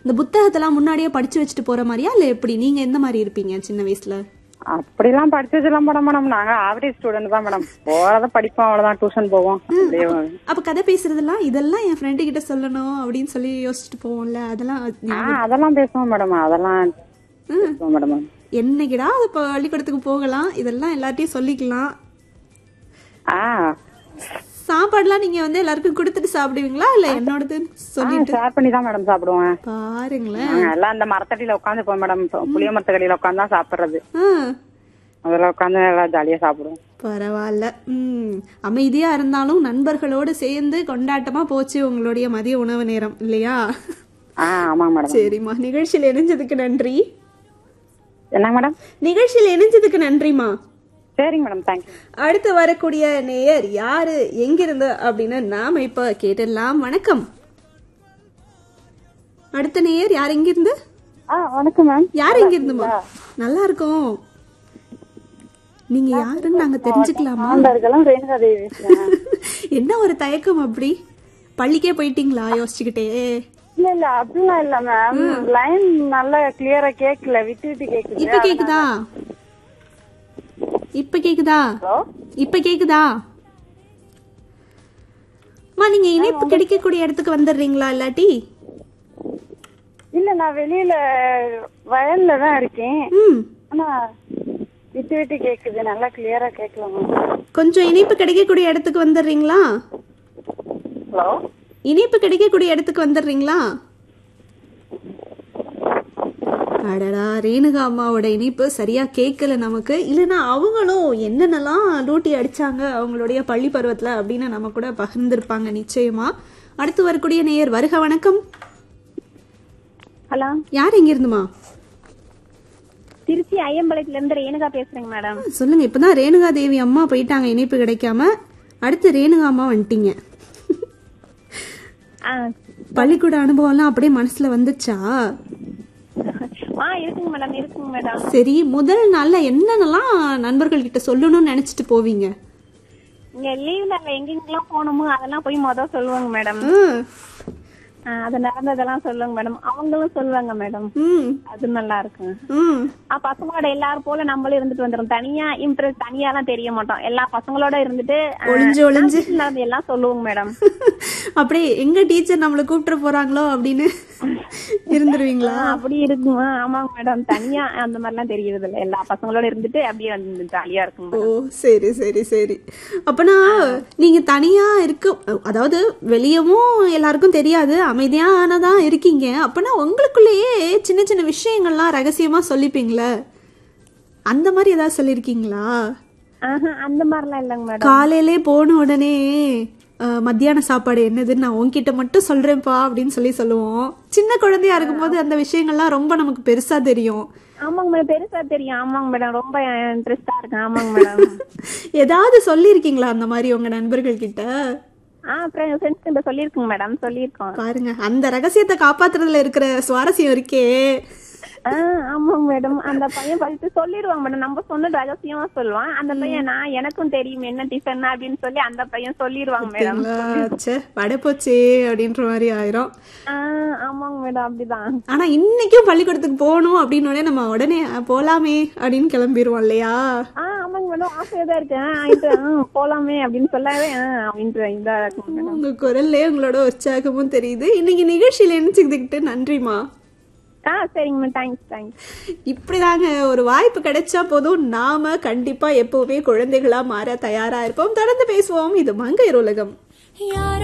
இந்த புத்தகத்தெல்லாம் முன்னாடியே படிச்சு வச்சுட்டு போற மாதிரியா இல்ல எப்படி நீங்க எந்த மாதிரி இருப்பீங்க சின்ன வயசுல அப்படிலாம் படிச்சதெல்லாம் மேடம் மேடம் நாங்க ஆவரேஜ் ஸ்டூடெண்ட் தான் மேடம் போறத படிப்போம் அவ்வளவுதான் டியூஷன் போவோம் அப்படியே அப்ப கதை பேசுறதெல்லாம் இதெல்லாம் என் ஃப்ரெண்டு கிட்ட சொல்லணும் அப்படின்னு சொல்லி யோசிச்சுட்டு போவோம்ல அதெல்லாம் ஆ அதெல்லாம் பேசுவோம் மேடம் அதெல்லாம் பேசுவோம் மேடம் என்னைக்கிடா அது பள்ளிக்கூடத்துக்கு போகலாம் இதெல்லாம் எல்லார்ட்டையும் சொல்லிக்கலாம் ஆ சாப்பாடுலாம் நீங்க வந்து எல்லாருக்கும் கொடுத்துட்டு சாப்பிடுவீங்களா இல்ல என்னோடதுன்னு சொல்லி ஷேர் பண்ணி தான் மேடம் சாப்பிடுவேன் பாருங்களேன் நாங்க எல்லாம் அந்த மரத்தடியில உட்காந்து போய் மேடம் புளிய மரத்தடியில உட்காந்து தான் சாப்பிடுறது ஆ, அதுல உட்காந்து எல்லாம் ஜாலியா சாப்பிடுவோம் பரவாயில்ல ம் அமைதியா இருந்தாலும் நண்பர்களோடு சேர்ந்து கொண்டாட்டமா போச்சு உங்களுடைய மதிய உணவு நேரம் இல்லையா ஆ ஆமாங்க மேடம் சரிம்மா நிகழ்ச்சியில் இணைஞ்சதுக்கு நன்றி என்னங்க மேடம் நிகழ்ச்சியில் இணைஞ்சதுக்கு நன்றிம்மா சரிங்க மேடம் தேங்க்யூ அடுத்து வரக்கூடிய நேயர் யாரு எங்கிருந்து அப்படின்னு நாம இப்ப கேட்டுடலாம் வணக்கம் அடுத்த நேயர் யார் எங்கிருந்து ஆ வணக்கம் மேம் யார் எங்கிருந்துமா நல்லா இருக்கோம் நீங்க யாருன்னு நாங்க தெரிஞ்சுக்கலாமா ஆண்டர்களும் ரேணுகா தேவி என்ன ஒரு தயக்கம் அப்படி பள்ளிக்கே போயிட்டீங்களா யோசிச்சுக்கிட்டே இல்ல இல்ல அப்படிலாம் இல்ல மேம் லைன் நல்லா கிளியரா கேக்கல விட்டு விட்டு கேக்குது இப்ப கேக்குதா இப்ப கேக்குதா இப்ப கேக்குதா அம்மா நீங்க இணைப்பு கிடைக்கக்கூடிய இடத்துக்கு வந்துடுறீங்களா இல்லாட்டி இல்ல நான் வெளியில வயல்ல தான் இருக்கேன் ம் ஆனா விட்டு விட்டு கேக்குது நல்லா கிளியரா கேக்கல மேம் கொஞ்சம் இணைப்பு கிடைக்கக்கூடிய இடத்துக்கு வந்துடுறீங்களா ஹலோ இணைப்பு கிடைக்கக்கூடிய இடத்துக்கு வந்துடுறீங்களா அடடா ரேணுகா அம்மாவோட இனிப்பு சரியா கேட்கல நமக்கு இல்லைன்னா அவங்களும் என்னென்னலாம் லூட்டி அடிச்சாங்க அவங்களுடைய பள்ளி பருவத்துல அப்படின்னு நம்ம கூட பகிர்ந்திருப்பாங்க நிச்சயமா அடுத்து வரக்கூடிய நேயர் வருக வணக்கம் ஹலோ யார் எங்க இருந்துமா திருச்சி ஐயம்பாளையத்துல இருந்து ரேணுகா பேசுறேங்க மேடம் சொல்லுங்க இப்பதான் ரேணுகா தேவி அம்மா போயிட்டாங்க இணைப்பு கிடைக்காம அடுத்து ரேணுகா அம்மா வந்துட்டீங்க ஆ பள்ளிக்கூட அனுபவம்லாம் அப்படியே மனசுல வந்துச்சா ஆ இருக்குங்க மேடம் இருக்குங்க மேடம் சரி முதல் நாள்ல என்னென்னலாம் நண்பர்கள் கிட்ட சொல்லணும்னு நினைச்சிட்டு போவீங்க இங்க லீவ்ல எங்கெங்கெல்லாம் போகணுமோ அதெல்லாம் போய் மொதல் சொல்லுவாங்க மேடம் ம், ஆ, அது நடந்ததெல்லாம் சொல்லுவாங்க மேடம் அவங்களும் சொல்லுவாங்க மேடம் ம், அது நல்லா இருக்கும் ம். ஆ, பசங்களோட எல்லாரும் போல நம்மளும் இருந்துட்டு வந்துடும் தனியா இம்ப்ரெஸ் தனியாலாம் தெரிய மாட்டோம் எல்லா பசங்களோட இருந்துட்டு ஆ, ஒளிஞ்சு ஒளிஞ்சு. வீட்டுல நடந்து எல்லாம் சொல்லுவோங்க மேடம் அப்படியே எங்க டீச்சர் நம்மள கூப்பிட்டு போறாங்களோ அப்படின்னு இருந்துருவீங்களா ஆ, அப்படி இருக்கும் ஆ, ஆமாங்க மேடம் தனியா அந்த மாதிரிலாம் தெரியறது இல்ல எல்லா பசங்களோட இருந்துட்டு அப்படியே வந்து ஜாலியா இருக்கும் ஓ சரி சரி சரி அப்பனா நீங்க தனியா இருக்க அதாவது வெளியவும் எல்லாருக்கும் தெரியாது அமைதியானதா இருக்கீங்க அப்பனா உங்களுக்குள்ளேயே சின்ன சின்ன விஷயங்கள்லாம் ரகசியமா சொல்லிப்பீங்களே அந்த மாதிரி ஏதாவது சொல்லிருக்கீங்களா ஆஹா, அந்த மாதிரிலாம் இல்லைங்க மேடம் காலையிலே போன உடனே அஹ், மத்தியான சாப்பாடு என்னதுன்னு நான் உன்கிட்ட மட்டும் சொல்றேன்ப்பா அப்படின்னு சொல்லி சொல்லுவோம் சின்ன குழந்தையா இருக்கும்போது அந்த விஷயங்கள்லாம் ரொம்ப நமக்கு பெருசா தெரியும் ஆமாங்க மேடம் பெருசா தெரியும் ஆமாங்க மேடம் ரொம்ப இன்ட்ரெஸ்டா இருக்கு ஆமாங்க மேடம் ஏதாவது சொல்லியிருக்கீங்களா அந்த மாதிரி உங்க நண்பர்கள் கிட்ட ஆ ஃப்ரெண்ட்ஸ் கிட்ட சொல்லியிருக்கோங்க மேடம் சொல்லியிருக்கோம் பாருங்க அந்த ரகசியத்தை காப்பாத்துறதுல இருக்கிற சுவாரஸ்யம் இருக்கே ஆ ஆமாங்க மேடம் அந்த பையன் படிச்சு சொல்லிடுவாங்க மேடம் நம்ம சொன்ன ரகசியமா சொல்லுவான் அந்த பையன் நான் எனக்கும் தெரியும் என்ன டிஃபன் அப்படின்னு சொல்லி அந்த பையன் சொல்லிடுவாங்க மேடம் ச்சே வடை போச்சே அப்படின்ற மாதிரி ஆயிரும் ஆ ஆமாங்க மேடம் அப்படிதான் ஆனா இன்னைக்கும் பள்ளிக்கூடத்துக்கு போகணும் அப்படின்னு உடனே நம்ம உடனே "அஹ், போலாமே அப்படின்னு கிளம்பிடுவோம் இல்லையா ஆ ஆமாங்க மேடம் ஆசையா தான் இருக்கு ஆ, ஆயிட்டு, ஆ, போலாமே அப்படின்னு சொல்லாவே ஆ, அப்படின்ட்டு இதா இருக்கும் மேடம் உங்க குரல்லே உங்களோட உற்சாகமும் தெரியுது இன்னைக்கு நிகழ்ச்சியில நினைச்சுக்கிட்டு நன்றிமா ஆ சரிங்க மேடம் தேங்க்ஸ் தேங்க்ஸ் இப்படிதாங்க ஒரு வாய்ப்பு கிடைச்சா போதும் நாம கண்டிப்பா எப்பவுமே குழந்தைகளா மாற தயாரா இருப்போம் தொடர்ந்து பேசுவோம் இது மங்கையர் உலகம்